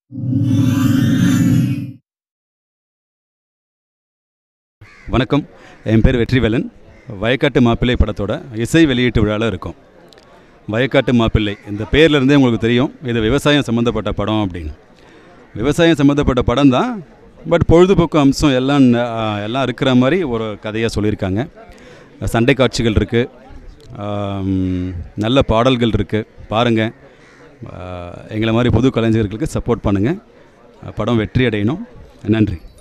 வணக்கம் என் பேர் வெற்றிவேலன் வயக்காட்டு மாப்பிள்ளை படத்தோட இசை வெளியீட்டு விழாவில் இருக்கும் வயக்காட்டு மாப்பிள்ளை இந்த பேர்லேருந்தே உங்களுக்கு தெரியும் இது விவசாயம் சம்மந்தப்பட்ட படம் அப்படின்னு விவசாயம் சம்மந்தப்பட்ட படம் தான் பட் பொழுதுபோக்கு அம்சம் எல்லாம் ந- ஆ, எல்லாம் இருக்கிற மாதிரி ஒரு கதையாக சொல்லியிருக்காங்க சண்டை காட்சிகள் இருக்குது நல்ல பாடல்கள் இருக்குது பாருங்கள் எங்களை மாதிரி புது கலைஞர்களுக்கு சப்போர்ட் பண்ணுங்கள் படம் வெற்றி அடையணும் நன்றி